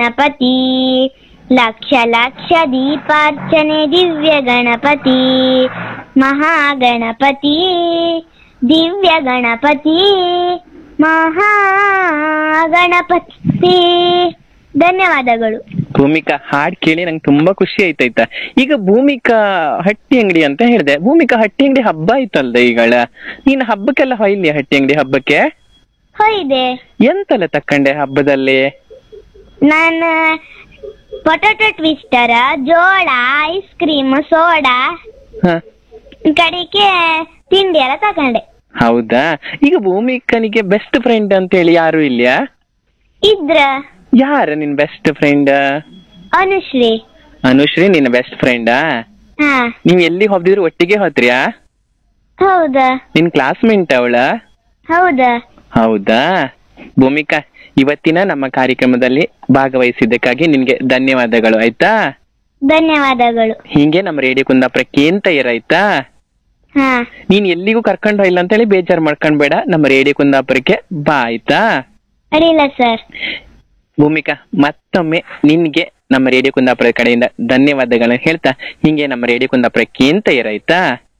ಗಣಪತಿ ಲಕ್ಷ ಲಕ್ಷ ದೀಪಾರ್ಚನೆ ದಿವ್ಯ ಗಣಪತಿ ಮಹಾಗಣಪತಿ ದಿವ್ಯ ಗಣಪತಿ ಮಹಾಗಣಪತಿ ಧನ್ಯವಾದಗಳು ಭೂಮಿಕಾ ಹಾಡ್ ಕೇಳಿ ನಂಗೆ ತುಂಬಾ ಖುಷಿ ಆಯ್ತಾಯ್ತಾ ಈಗ ಭೂಮಿಕಾ ಹಟ್ಟಿ ಅಂಗಡಿ ಅಂತ ಹೇಳಿದೆ ಭೂಮಿಕಾ ಹಟ್ಟಿ ಅಂಗಡಿ ಹಬ್ಬ ಆಯ್ತಲ್ದ ಈಗಳ ನೀನ್ ಹಬ್ಬಕ್ಕೆಲ್ಲ ಹೊಯ್ಲಿ ಹಟ್ಟಿ ಅಂಗಡಿ ಹಬ್ಬಕ್ಕೆ ಹೋಯ್ದೆ ಎಂತೆಲ್ಲ ತಕ್ಕಂಡೆ ಹಬ್ಬದಲ್ಲಿ ನಾನು ಪೊಟೊಟೊ ಟ್ವಿಸ್ಟರ್ ಜೋಳ ಐಸ್ ಕ್ರೀಮ್ ಸೋಡಾ ಹ ಕಡೆಗೆ ತಿಂಡಿ ಎಲ್ಲ ತಕೊಂಡೆ ಹೌದಾ ಈಗ ಭೂಮಿಕನಿಗೆ ಬೆಸ್ಟ್ ಫ್ರೆಂಡ್ ಅಂತ ಹೇಳಿ ಯಾರು ಇಲ್ಯಾ ಇದ್ರ ಯಾರ ನಿನ್ ಬೆಸ್ಟ್ ಫ್ರೆಂಡ್ ಅನುಶ್ರೀ ಅನುಶ್ರೀ ನಿನ್ನ ಬೆಸ್ಟ್ ಫ್ರೆಂಡಾ ಹಾ ನೀವ್ ಎಲ್ಲಿ ಹೋಗ್ದಿದ್ರು ಒಟ್ಟಿಗೆ ಹೋದ್ರಿಯಾ ಹೌದಾ ನಿನ್ ಕ್ಲಾಸ್ಮೇಟ್ ಅವಳ ಹೌದಾ ಹೌದಾ ಭೂಮಿಕಾ ಇವತ್ತಿನ ನಮ್ಮ ಕಾರ್ಯಕ್ರಮದಲ್ಲಿ ಭಾಗವಹಿಸಿದ್ದಕ್ಕಾಗಿ ನಿನ್ಗೆ ಧನ್ಯವಾದಗಳು ಆಯ್ತಾ ಧನ್ಯವಾದಗಳು ಹಿಂಗೆ ನಮ್ಮ ರೇಡಿಯೋ ಕುಂದಾಪುರಕ್ಕೆ ಅಂತ ಇರಾಯ್ತಾ ಹಾ ನೀನ್ ಎಲ್ಲಿಗೂ ಕರ್ಕೊಂಡು ಇಲ್ಲ ಅಂತೇಳಿ ಬೇಜಾರ್ ಮಾಡ್ಕೊಂಡ್ಬೇಡ ನಮ್ಮ ರೇಡಿಯೋ ಕುಂದಾಪುರಕ್ಕೆ ಬಾ ಆಯ್ತಾ ಅಡಿಲ್ಲ ಸರ್ ಭೂಮಿಕಾ ಮತ್ತೊಮ್ಮೆ ನಿನ್ಗೆ ನಮ್ಮ ರೇಡಿಯೋ ಕುಂದಾಪುರ ಕಡೆಯಿಂದ ಧನ್ಯವಾದಗಳನ್ನ ಹೇಳ್ತಾ ಹಿಂಗೆ ನಮ್ಮ ರೇಡಿಯೋ ಕುಂದಾಪುರಕ್ಕೆ ಅಂತ ಇರಾಯ್ತಾ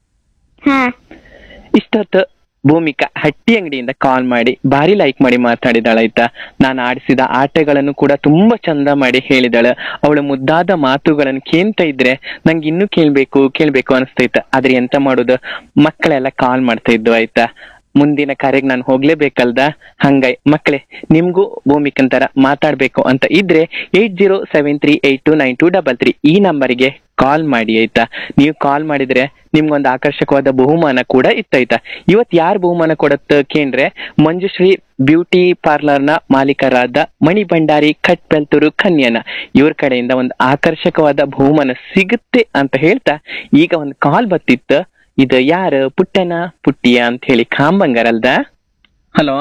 ಹಾ ಇಷ್ಟೊತ್ತು ಭೂಮಿಕಾ ಹಟ್ಟಿ ಅಂಗಡಿಯಿಂದ ಕಾಲ್ ಮಾಡಿ ಭಾರಿ ಲೈಕ್ ಮಾಡಿ ಮಾತಾಡಿದಾಳಾಯ್ತಾ ನಾನು ಆಡಿಸಿದ ಆಟಗಳನ್ನು ಕೂಡ ತುಂಬಾ ಚಂದ ಮಾಡಿ ಹೇಳಿದಾಳೆ ಅವಳ ಮುದ್ದಾದ ಮಾತುಗಳನ್ನು ಕೇಳ್ತಾ ಇದ್ರೆ ನಂಗೆ ಇನ್ನೂ ಕೇಳ್ಬೇಕು ಕೇಳ್ಬೇಕು ಅನಿಸ್ತೈತ ಆದ್ರೆ ಎಂತ ಮಾಡುದು ಮಕ್ಕಳೆಲ್ಲ ಕಾಲ್ ಮಾಡ್ತಾ ಇದ್ವು ಆಯ್ತಾ ಮುಂದಿನ ಕಾರ್ಯಕ್ಕೆ ನಾನು ಹೋಗ್ಲೇಬೇಕಲ್ದ ಹಂಗಾಯ್ ಮಕ್ಕಳೇ ನಿಮ್ಗೂ ಭೂಮಿಕನ್ ತರ ಮಾತಾಡ್ಬೇಕು ಅಂತ ಇದ್ರೆ eight zero seven three eight two nine two double three ಈ ನಂಬರಿಗೆ ಕಾಲ್ ಮಾಡಿ ಆಯ್ತಾ ನೀವು ಕಾಲ್ ಮಾಡಿದ್ರೆ ನಿಮ್ಗೊಂದು ಆಕರ್ಷಕವಾದ ಬಹುಮಾನ ಕೂಡ ಇತ್ತಾಯ್ತಾ ಇವತ್ ಯಾರು ಬಹುಮಾನ ಕೊಡತ್ತ ಕೇಂದ್ರೆ ಮಂಜುಶ್ರೀ ಬ್ಯೂಟಿ ಪಾರ್ಲರ್ ನ ಮಾಲೀಕರಾದ ಮಣಿ ಭಂಡಾರಿ ಕಟ್ಬೆಲ್ತೂರು ಕನ್ಯನ ಇವ್ರ ಕಡೆಯಿಂದ ಒಂದು ಆಕರ್ಷಕವಾದ ಬಹುಮಾನ ಸಿಗುತ್ತೆ ಅಂತ ಹೇಳ್ತಾ ಈಗ ಒಂದು ಕಾಲ್ ಬತ್ತಿತ್ತು ಇದು ಯಾರು ಪುಟ್ಟನ ಪುಟ್ಟಿಯ ಅಂತ ಹೇಳಿ ಕಾಂಬಂಗರಲ್ದ ಹಲೋ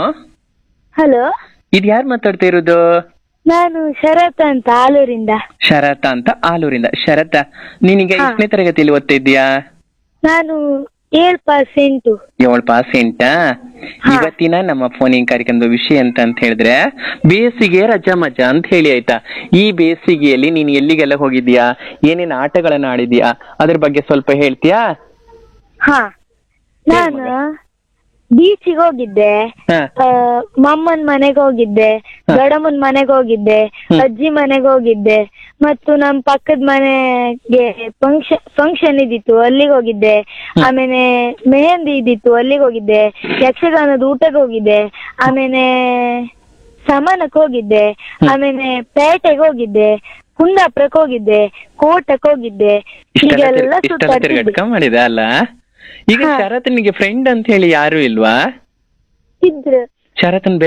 ಹಲೋ ಇದು ಯಾರು ಮಾತಾಡ್ತಾ ಇರೋದು ನಾನು ಶರತ್ ಅಂತ ಆಲೂರಿಂದ ಶರತ ಅಂತ ಆಲೂರಿಂದ ಶರತ ನೀನೀಗ ಹಾ. ಎಷ್ಟನೇ ತರಗತಿಯಲ್ಲಿ ಓದ್ತಾ ಇದ್ದೀಯಾ ನಾನು ಏಳ್ ಪರ್ಸೆಂಟು ಏಳು ಪಾಸೆಂಟ ಹಾ. ಇವತ್ತಿನ ನಮ್ಮ ಫೋನಿಂಗ್ ಕಾರ್ಯಕ್ರಮದ ವಿಷಯ ಅಂತ ಅಂತ ಹೇಳಿದ್ರೆ ಬೇಸಿಗೆ ರಜಾ ಮಜಾ ಅಂತ ಹೇಳಿ ಆಯ್ತಾ ಈ ಬೇಸಿಗೆಯಲ್ಲಿ ನೀನು ಎಲ್ಲಿಗೆಲ್ಲ ಹೋಗಿದ್ಯಾ ಏನೇನ್ ಆಟಗಳನ್ನ ಆಡಿದ್ಯಾ ಅದ್ರ ಬಗ್ಗೆ ಸ್ವಲ್ಪ ಹೇಳ್ತೀಯಾ ಹಾ ನಾನು ಬೀಚಿಗೆ ಹೋಗಿದ್ದೆ ಹಾ ಆ, ಮಮ್ಮನ್ ಮನೆಗೆ ಹೋಗಿದ್ದೆ ಹ. ದೊಡ್ಡಮ್ಮನ್ ಮನೆಗೆ ಹೋಗಿದ್ದೆ ಹ್ಮ್. ಅಜ್ಜಿ ಮನೆಗೆ ಹೋಗಿದ್ದೆ ಮತ್ತು ನಮ್ ಪಕ್ಕದ ಮನೆಗೆ ಫಂಕ್ಷನ್ ಫಂಕ್ಷನ್ ಇದ್ದಿತ್ತು ಅಲ್ಲಿಗೆ ಹೋಗಿದ್ದೆ ಹ್ಮ್. ಆಮೇಲೆ ಮೆಹಂದಿ ಇದ್ದಿತ್ತು ಅಲ್ಲಿಗೆ ಹೋಗಿದ್ದೆ ಯಕ್ಷಗಾನದ ಊಟಕ್ಕೆ ಹೋಗಿದ್ದೆ ಆಮೇಲೆ ಸಮಾನಕ್ಕೆ ಹೋಗಿದ್ದೆ ಹ್ಮ್. ಆಮೇಲೆ ಪೇಟೆಗೆ ಹೋಗಿದ್ದೆ ಕುಂದಾಪುರಕ್ಕೆ ಹೋಗಿದ್ದೆ ಕೋಟಕ್ಕೆ ಹೋಗಿದ್ದೆ ಇಷ್ಟೆಲ್ಲ ಹೀಗೆಲ್ಲ ತಿರ್ಗ- ಇಷ್ಟೆಲ್ಲ ಸುತ್ತಾಡ್ತಿದ್ದೆ ತಿರ್ಗಾಡ್ಕ ಮಾಡಿದ ಅಲ್ಲ ಈಗ ಹಾ. ಶರತ್ನಿಗೆ ಫ್ರೆಂಡ್ ಅಂತ ಹೇಳಿ ಯಾರು ಇಲ್ವಾ ಇದ್ರು ಶರತ್ನ್